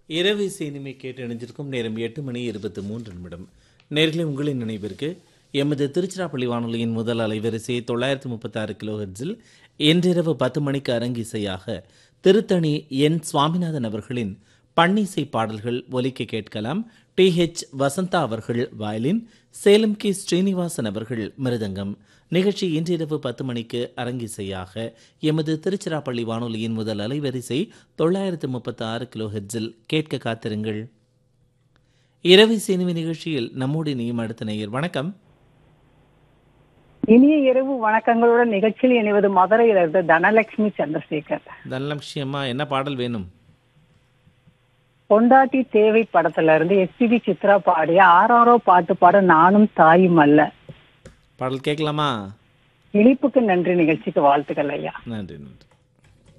இரவு சினிமை கேட்டு இணைஞ்சிருக்கும் நேரம் எட்டு மணி இருபத்தி மூன்று நிமிடம் நேர்களை உங்களின் நினைவிற்கு எமது திருச்சிராப்பள்ளி வானொலியின் முதல் அலைவரிசை தொள்ளாயிரத்தி முப்பத்தாறு கிலோஹெட்ஸில் இன்றிரவு பத்து மணிக்கு அரங்கிசையாக திருத்தணி என் சுவாமிநாதன் அவர்களின் பன்னிசை பாடல்கள் ஒலிக்க கேட்கலாம் டி ஹெச் வசந்தா அவர்கள் வயலின் சேலம் கே ஸ்ரீனிவாசன் அவர்கள் மிருதங்கம் நிகழ்ச்சி இன்றிரவு பத்து மணிக்கு அரங்கிசையாக எமது திருச்சிராப்பள்ளி வானொலியின் முதல் அலைவரிசை தொள்ளாயிரத்து முப்பத்தி ஆறு கிலோ ஹெட்ஸில் கேட்க காத்திருங்கள் இரவு சினிமை நிகழ்ச்சியில் நம்முடைய நீயும் அடுத்த நேயர் வணக்கம் இனிய இரவு வணக்கங்களுடன் நிகழ்ச்சியில் இணைவது மதுரையிலிருந்து தனலட்சுமி சந்திரசேகர் தனலட்சுமியம்மா என்ன பாடல் வேணும் பொண்டாட்டி தேவை படத்துல இருந்து எஸ்பிபி சித்ரா பாடிய ஆறாரோ பாட்டு பாட நானும் தாயும் அல்ல பாடல் கேட்கலாமா இனிப்புக்கு நன்றி நிகழ்ச்சிக்கு வாழ்த்துக்கள் ஐயா நன்றி நன்றி